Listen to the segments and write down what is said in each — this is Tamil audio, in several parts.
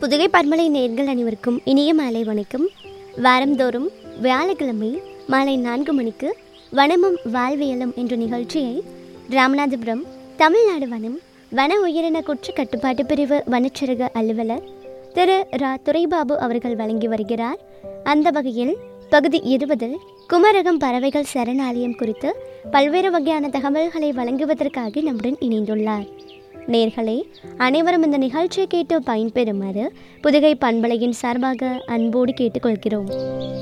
புதுகை பன்மலை நேர்கள் அனைவருக்கும் இனிய மாலை வணக்கம் வாரந்தோறும் வியாழக்கிழமை மாலை நான்கு மணிக்கு வனமும் வாழ்வியலும் என்ற நிகழ்ச்சியை ராமநாதபுரம் தமிழ்நாடு வனம் வன உயிரின குற்ற கட்டுப்பாட்டு பிரிவு வனச்சரக அலுவலர் திரு ரா துரைபாபு அவர்கள் வழங்கி வருகிறார் அந்த வகையில் பகுதி இருபதில் குமரகம் பறவைகள் சரணாலயம் குறித்து பல்வேறு வகையான தகவல்களை வழங்குவதற்காக நம்முடன் இணைந்துள்ளார் நேர்களே அனைவரும் இந்த நிகழ்ச்சியை கேட்டு பயன்பெறுமாறு புதுகை பண்பலையின் சார்பாக அன்போடு கேட்டுக்கொள்கிறோம்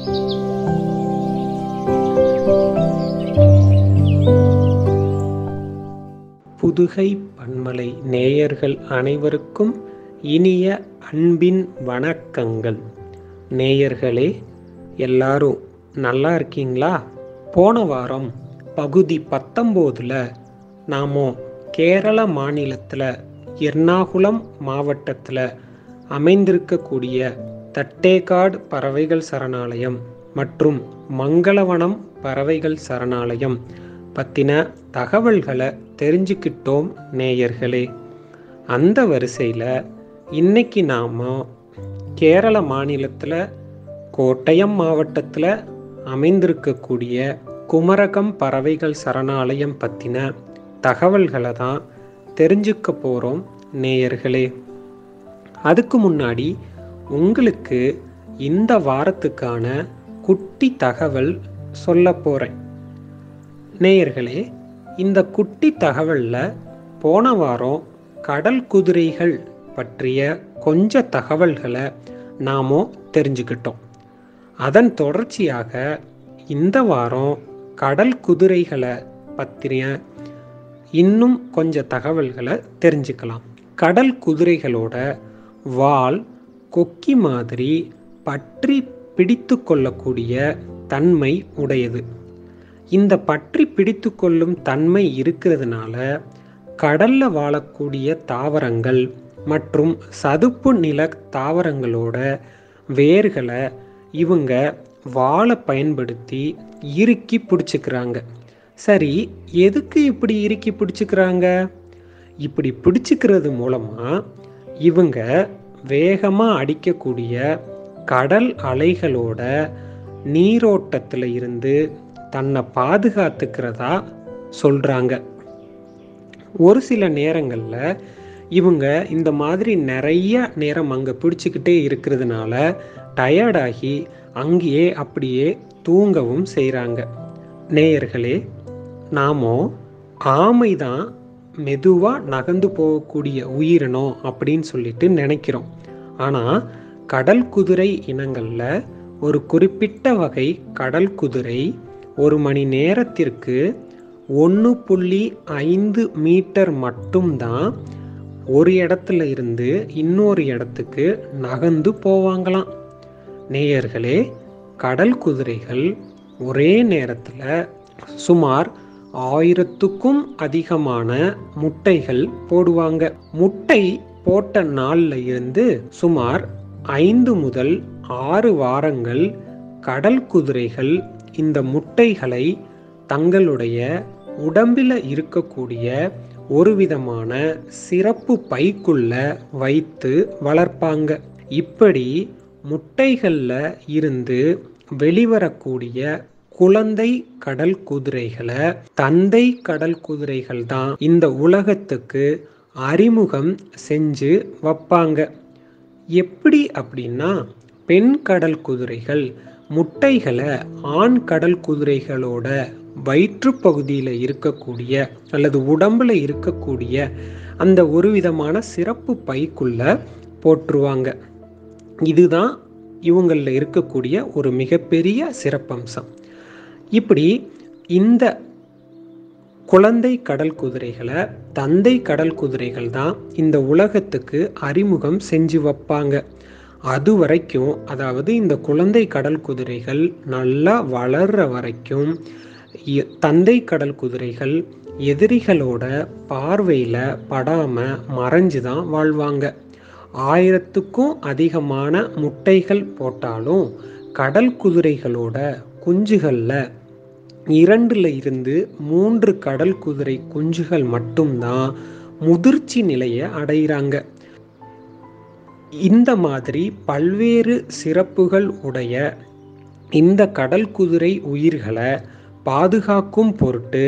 புதுகை பன்மலை நேயர்கள் அனைவருக்கும் இனிய அன்பின் வணக்கங்கள் நேயர்களே எல்லாரும் நல்லா இருக்கீங்களா போன வாரம் பகுதி பத்தொம்போதில் நாமோ கேரள மாநிலத்தில் எர்ணாகுளம் மாவட்டத்தில் அமைந்திருக்கக்கூடிய தட்டேகாடு பறவைகள் சரணாலயம் மற்றும் மங்களவனம் பறவைகள் சரணாலயம் பற்றின தகவல்களை தெரிஞ்சுக்கிட்டோம் நேயர்களே அந்த வரிசையில் இன்னைக்கு நாம் கேரள மாநிலத்தில் கோட்டயம் மாவட்டத்தில் அமைந்திருக்கக்கூடிய குமரகம் பறவைகள் சரணாலயம் பற்றின தகவல்களை தான் தெரிஞ்சுக்க போகிறோம் நேயர்களே அதுக்கு முன்னாடி உங்களுக்கு இந்த வாரத்துக்கான குட்டி தகவல் சொல்ல போகிறேன் நேயர்களே இந்த குட்டி தகவலில் போன வாரம் கடல் குதிரைகள் பற்றிய கொஞ்ச தகவல்களை நாமோ தெரிஞ்சுக்கிட்டோம் அதன் தொடர்ச்சியாக இந்த வாரம் கடல் குதிரைகளை பற்றிய இன்னும் கொஞ்ச தகவல்களை தெரிஞ்சுக்கலாம் கடல் குதிரைகளோட வால் கொக்கி மாதிரி பற்றி பிடித்து கொள்ளக்கூடிய தன்மை உடையது இந்த பற்றி பிடித்து கொள்ளும் தன்மை இருக்கிறதுனால கடல்ல வாழக்கூடிய தாவரங்கள் மற்றும் சதுப்பு நில தாவரங்களோட வேர்களை இவங்க வாழை பயன்படுத்தி இறுக்கி பிடிச்சிக்கிறாங்க சரி எதுக்கு இப்படி இறுக்கி பிடிச்சிக்கிறாங்க இப்படி பிடிச்சிக்கிறது மூலமாக இவங்க வேகமாக அடிக்கக்கூடிய கடல் அலைகளோட நீரோட்டத்தில் இருந்து தன்னை பாதுகாத்துக்கிறதா சொல்கிறாங்க ஒரு சில நேரங்களில் இவங்க இந்த மாதிரி நிறைய நேரம் அங்கே பிடிச்சிக்கிட்டே இருக்கிறதுனால டயர்டாகி அங்கேயே அப்படியே தூங்கவும் செய்கிறாங்க நேயர்களே நாமோ ஆமை தான் மெதுவாக நகர்ந்து போகக்கூடிய உயிரினம் அப்படின்னு சொல்லிட்டு நினைக்கிறோம் ஆனால் கடல் குதிரை இனங்களில் ஒரு குறிப்பிட்ட வகை கடல் குதிரை ஒரு மணி நேரத்திற்கு ஒன்று புள்ளி ஐந்து மீட்டர் மட்டும்தான் ஒரு இடத்துல இருந்து இன்னொரு இடத்துக்கு நகர்ந்து போவாங்களாம் நேயர்களே கடல் குதிரைகள் ஒரே நேரத்தில் சுமார் ஆயிரத்துக்கும் அதிகமான முட்டைகள் போடுவாங்க முட்டை போட்ட நாளில் இருந்து சுமார் ஐந்து முதல் ஆறு வாரங்கள் கடல் குதிரைகள் இந்த முட்டைகளை தங்களுடைய உடம்பில் இருக்கக்கூடிய ஒரு விதமான சிறப்பு பைக்குள்ள வைத்து வளர்ப்பாங்க இப்படி முட்டைகளில் இருந்து வெளிவரக்கூடிய குழந்தை கடல் குதிரைகளை தந்தை கடல் குதிரைகள் தான் இந்த உலகத்துக்கு அறிமுகம் செஞ்சு வைப்பாங்க எப்படி அப்படின்னா பெண் கடல் குதிரைகள் முட்டைகளை ஆண் கடல் குதிரைகளோட வயிற்று பகுதியில் இருக்கக்கூடிய அல்லது உடம்புல இருக்கக்கூடிய அந்த ஒரு விதமான சிறப்பு பைக்குள்ள போட்டுருவாங்க இதுதான் இவங்களில் இருக்கக்கூடிய ஒரு மிகப்பெரிய சிறப்பம்சம் இப்படி இந்த குழந்தை கடல் குதிரைகளை தந்தை கடல் குதிரைகள் தான் இந்த உலகத்துக்கு அறிமுகம் செஞ்சு வைப்பாங்க அது வரைக்கும் அதாவது இந்த குழந்தை கடல் குதிரைகள் நல்லா வளர்ற வரைக்கும் இ- தந்தை கடல் குதிரைகள் எதிரிகளோட பார்வையில் படாமல் மறைஞ்சு தான் வாழ்வாங்க ஆயிரத்துக்கும் அதிகமான முட்டைகள் போட்டாலும் கடல் குதிரைகளோட குஞ்சுகளில் இரண்டுல இருந்து மூன்று கடல் குதிரை குஞ்சுகள் மட்டும்தான் முதிர்ச்சி நிலையை அடைகிறாங்க இந்த மாதிரி பல்வேறு சிறப்புகள் உடைய இந்த கடல் குதிரை உயிர்களை பாதுகாக்கும் பொருட்டு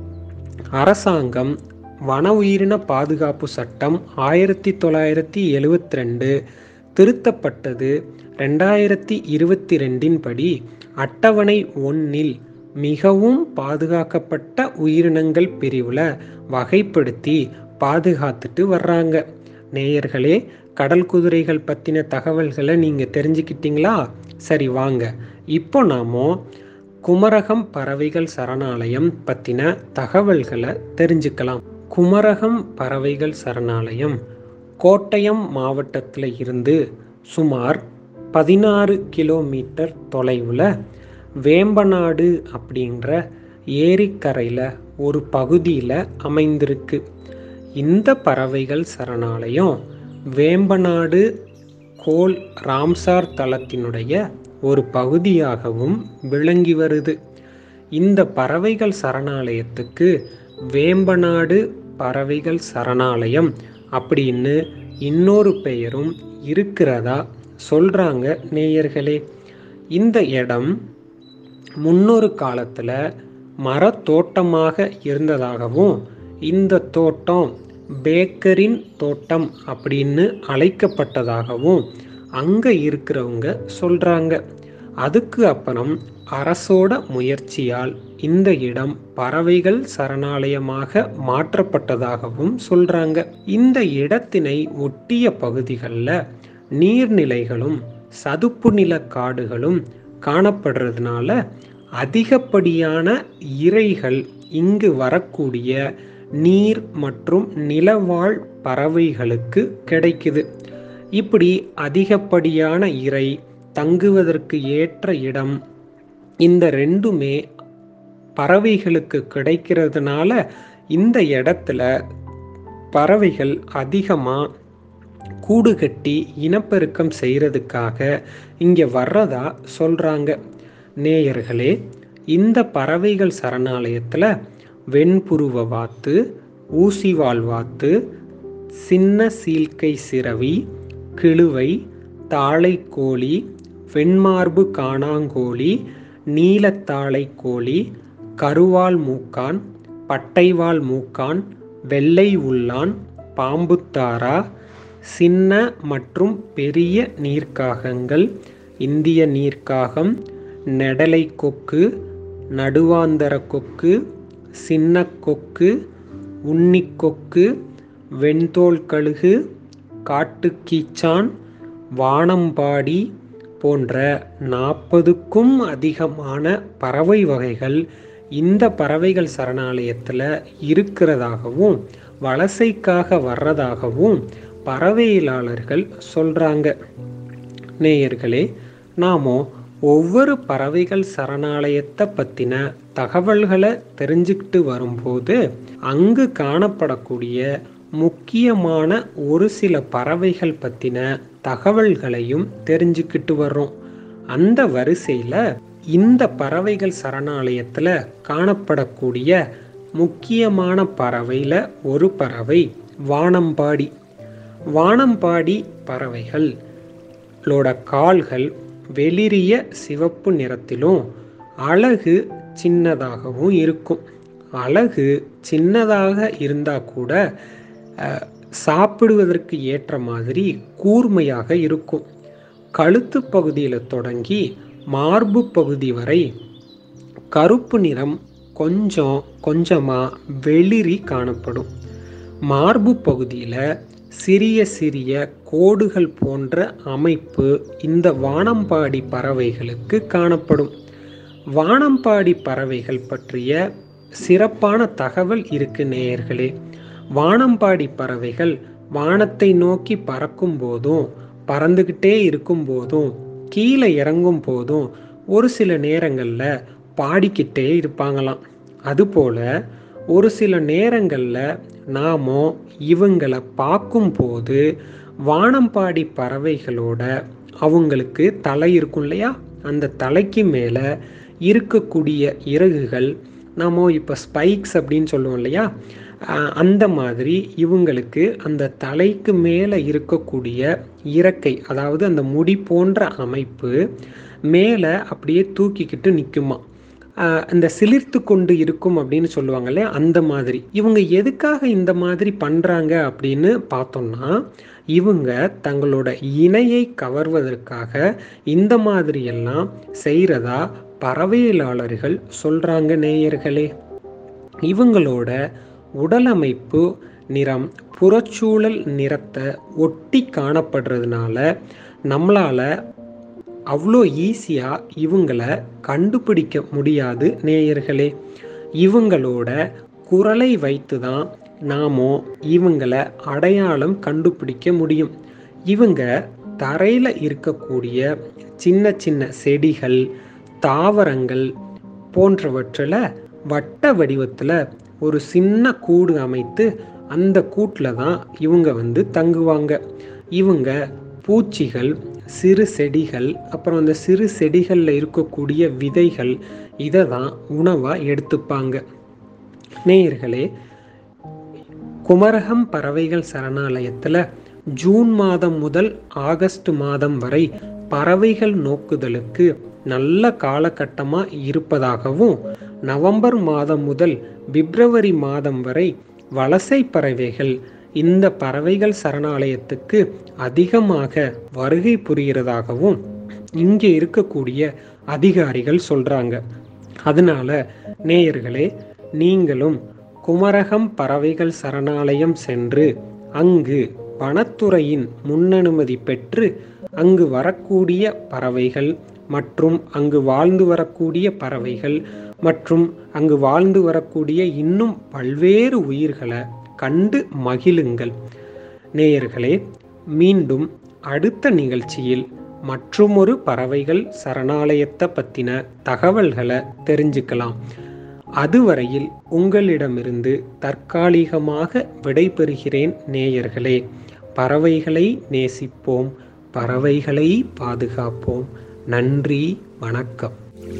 அரசாங்கம் வன உயிரின பாதுகாப்பு சட்டம் ஆயிரத்தி தொள்ளாயிரத்தி எழுவத்தி ரெண்டு திருத்தப்பட்டது ரெண்டாயிரத்தி இருபத்தி ரெண்டின் படி அட்டவணை ஒன்னில் மிகவும் பாதுகாக்கப்பட்ட உயிரினங்கள் பிரிவில் வகைப்படுத்தி பாதுகாத்துட்டு வர்றாங்க நேயர்களே கடல் குதிரைகள் பற்றின தகவல்களை நீங்கள் தெரிஞ்சுக்கிட்டீங்களா சரி வாங்க இப்போ நாமோ குமரகம் பறவைகள் சரணாலயம் பற்றின தகவல்களை தெரிஞ்சுக்கலாம் குமரகம் பறவைகள் சரணாலயம் கோட்டயம் மாவட்டத்தில் இருந்து சுமார் பதினாறு கிலோமீட்டர் தொலைவில் வேம்பநாடு அப்படின்ற ஏரிக்கரையில் ஒரு பகுதியில் அமைந்திருக்கு இந்த பறவைகள் சரணாலயம் வேம்பநாடு கோல் ராம்சார் தளத்தினுடைய ஒரு பகுதியாகவும் விளங்கி வருது இந்த பறவைகள் சரணாலயத்துக்கு வேம்பநாடு பறவைகள் சரணாலயம் அப்படின்னு இன்னொரு பெயரும் இருக்கிறதா சொல்றாங்க நேயர்களே இந்த இடம் முன்னொரு காலத்தில் மரத்தோட்டமாக இருந்ததாகவும் இந்த தோட்டம் பேக்கரின் தோட்டம் அப்படின்னு அழைக்கப்பட்டதாகவும் அங்கே இருக்கிறவங்க சொல்கிறாங்க அதுக்கு அப்புறம் அரசோட முயற்சியால் இந்த இடம் பறவைகள் சரணாலயமாக மாற்றப்பட்டதாகவும் சொல்றாங்க இந்த இடத்தினை ஒட்டிய பகுதிகளில் நீர்நிலைகளும் சதுப்பு நில காடுகளும் காணப்படுறதுனால அதிகப்படியான இரைகள் இங்கு வரக்கூடிய நீர் மற்றும் நிலவாழ் பறவைகளுக்கு கிடைக்குது இப்படி அதிகப்படியான இறை தங்குவதற்கு ஏற்ற இடம் இந்த ரெண்டுமே பறவைகளுக்கு கிடைக்கிறதுனால இந்த இடத்துல பறவைகள் அதிகமாக கூடு கட்டி இனப்பெருக்கம் செய்கிறதுக்காக இங்கே வர்றதா சொல்கிறாங்க நேயர்களே இந்த பறவைகள் சரணாலயத்தில் வெண்புருவ வாத்து ஊசிவால் வாத்து சின்ன சீல்கை சிறவி கிழுவை தாழைக்கோழி வெண்மார்பு காணாங்கோழி நீலத்தாழை கோழி கருவால் மூக்கான் பட்டைவால் மூக்கான் வெள்ளை உள்ளான் பாம்புத்தாரா சின்ன மற்றும் பெரிய நீர்க்காகங்கள் இந்திய நீர்க்காகம் நெடலை கொக்கு நடுவாந்தர கொக்கு சின்ன கொக்கு உன்னிக்கொக்கு வெண்தோல் கழுகு காட்டுக்கீச்சான் வானம்பாடி போன்ற நாற்பதுக்கும் அதிகமான பறவை வகைகள் இந்த பறவைகள் சரணாலயத்தில் இருக்கிறதாகவும் வலசைக்காக வர்றதாகவும் பறவையியலாளர்கள் சொல்கிறாங்க நேயர்களே நாமோ ஒவ்வொரு பறவைகள் சரணாலயத்தை பற்றின தகவல்களை தெரிஞ்சுக்கிட்டு வரும்போது அங்கு காணப்படக்கூடிய முக்கியமான ஒரு சில பறவைகள் பற்றின தகவல்களையும் தெரிஞ்சுக்கிட்டு வர்றோம் அந்த வரிசையில் இந்த பறவைகள் சரணாலயத்தில் காணப்படக்கூடிய முக்கியமான பறவையில் ஒரு பறவை வானம்பாடி வானம்பாடி பறவைகளோட கால்கள் வெளிரிய சிவப்பு நிறத்திலும் அழகு சின்னதாகவும் இருக்கும் அழகு சின்னதாக இருந்தால் கூட அஹ், சாப்பிடுவதற்கு ஏற்ற மாதிரி கூர்மையாக இருக்கும் கழுத்து பகுதியில் தொடங்கி மார்பு பகுதி வரை கருப்பு நிறம் கொஞ்சம் கொஞ்சமாக வெளிரி காணப்படும் மார்பு பகுதியில் சிறிய சிறிய கோடுகள் போன்ற அமைப்பு இந்த வானம்பாடி பறவைகளுக்கு காணப்படும் வானம்பாடி பறவைகள் பற்றிய சிறப்பான தகவல் இருக்கு நேயர்களே வானம்பாடி பறவைகள் வானத்தை நோக்கி பறக்கும் போதும் பறந்துக்கிட்டே இருக்கும் போதும் கீழே இறங்கும் போதும் ஒரு சில நேரங்களில் பாடிக்கிட்டே இருப்பாங்களாம் அதுபோல ஒரு சில நேரங்களில் நாமோ இவங்களை பார்க்கும்போது வானம்பாடி பறவைகளோட அவங்களுக்கு தலை இருக்கும் இல்லையா அந்த தலைக்கு மேலே இருக்கக்கூடிய இறகுகள் நாம இப்போ ஸ்பைக்ஸ் அப்படின்னு சொல்லுவோம் இல்லையா ஆஹ் அந்த மாதிரி இவங்களுக்கு அந்த தலைக்கு மேலே இருக்கக்கூடிய இறக்கை அதாவது அந்த முடி போன்ற அமைப்பு மேலே அப்படியே தூக்கிக்கிட்டு நிற்குமா இந்த சிலிர்த்து கொண்டு இருக்கும் அப்படின்னு சொல்லுவாங்க இல்லையா அந்த மாதிரி இவங்க எதுக்காக இந்த மாதிரி பண்ணுறாங்க அப்படின்னு பார்த்தோம்னா இவங்க தங்களோட இணையை கவர்வதற்காக இந்த மாதிரி எல்லாம் செய்கிறதா பறவையியலாளர்கள் சொல்கிறாங்க நேயர்களே இவங்களோட உடலமைப்பு நிறம் புறச்சூழல் நிறத்தை ஒட்டி காணப்படுறதுனால நம்மளால் அவ்வளோ ஈஸியாக இவங்களை கண்டுபிடிக்க முடியாது நேயர்களே இவங்களோட குரலை வைத்து தான் நாமோ இவங்களை அடையாளம் கண்டுபிடிக்க முடியும் இவங்க தரையில் இருக்கக்கூடிய சின்ன சின்ன செடிகள் தாவரங்கள் போன்றவற்றில் வட்ட வடிவத்தில் ஒரு சின்ன கூடு அமைத்து அந்த கூட்டில் தான் இவங்க வந்து தங்குவாங்க இவங்க பூச்சிகள் சிறு செடிகள் அப்புறம் அந்த சிறு செடிகளில் இருக்கக்கூடிய விதைகள் இதை தான் உணவாக எடுத்துப்பாங்க நேயர்களே குமரகம் பறவைகள் சரணாலயத்தில் ஜூன் மாதம் முதல் ஆகஸ்ட் மாதம் வரை பறவைகள் நோக்குதலுக்கு நல்ல காலகட்டமாக இருப்பதாகவும் நவம்பர் மாதம் முதல் பிப்ரவரி மாதம் வரை வலசை பறவைகள் இந்த பறவைகள் சரணாலயத்துக்கு அதிகமாக வருகை புரிகிறதாகவும் இங்கே இருக்கக்கூடிய அதிகாரிகள் சொல்கிறாங்க அதனால நேயர்களே நீங்களும் குமரகம் பறவைகள் சரணாலயம் சென்று அங்கு வனத்துறையின் முன்னனுமதி பெற்று அங்கு வரக்கூடிய பறவைகள் மற்றும் அங்கு வாழ்ந்து வரக்கூடிய பறவைகள் மற்றும் அங்கு வாழ்ந்து வரக்கூடிய இன்னும் பல்வேறு உயிர்களை கண்டு மகிழுங்கள் நேயர்களே மீண்டும் அடுத்த நிகழ்ச்சியில் மற்றுமொரு பறவைகள் சரணாலயத்தை பற்றின தகவல்களை தெரிஞ்சுக்கலாம் அதுவரையில் உங்களிடமிருந்து தற்காலிகமாக விடைபெறுகிறேன் நேயர்களே பறவைகளை நேசிப்போம் பறவைகளை பாதுகாப்போம் நன்றி வணக்கம்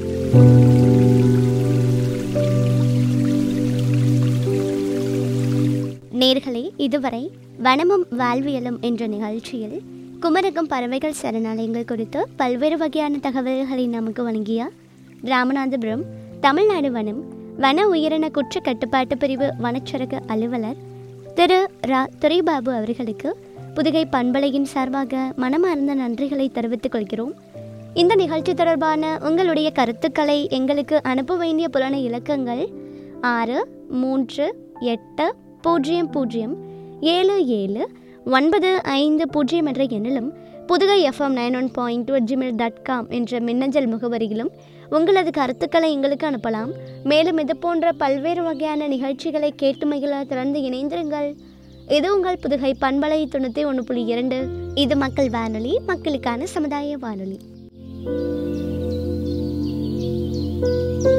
நேர்களே இதுவரை வனமும் வாழ்வியலும் என்ற நிகழ்ச்சியில் குமரகம் பறவைகள் சரணாலயங்கள் குறித்து பல்வேறு வகையான தகவல்களை நமக்கு வழங்கிய ராமநாதபுரம் தமிழ்நாடு வனம் வன உயிரின குற்ற கட்டுப்பாட்டு பிரிவு வனச்சரக அலுவலர் திரு ரா துரைபாபு அவர்களுக்கு புதுகை பண்பலையின் சார்பாக மனமார்ந்த நன்றிகளை தெரிவித்துக் கொள்கிறோம் இந்த நிகழ்ச்சி தொடர்பான உங்களுடைய கருத்துக்களை எங்களுக்கு அனுப்ப வேண்டிய புலன இலக்கங்கள் ஆறு மூன்று எட்டு பூஜ்ஜியம் பூஜ்ஜியம் ஏழு ஏழு ஒன்பது ஐந்து பூஜ்ஜியம் என்ற எண்ணிலும் Pudugai FM nine one point two Gmail dot com என்ற மின்னஞ்சல் முகவரியிலும் உங்களது கருத்துக்களை எங்களுக்கு அனுப்பலாம் மேலும் இது போன்ற பல்வேறு வகையான நிகழ்ச்சிகளை கேட்டு மகிழ தொடர்ந்து இணைந்திருங்கள் இது உங்கள் புதுகை பண்பலை தொண்ணூற்றி ஒன்று புள்ளி இரண்டு இது மக்கள் வானொலி மக்களுக்கான சமுதாய வானொலி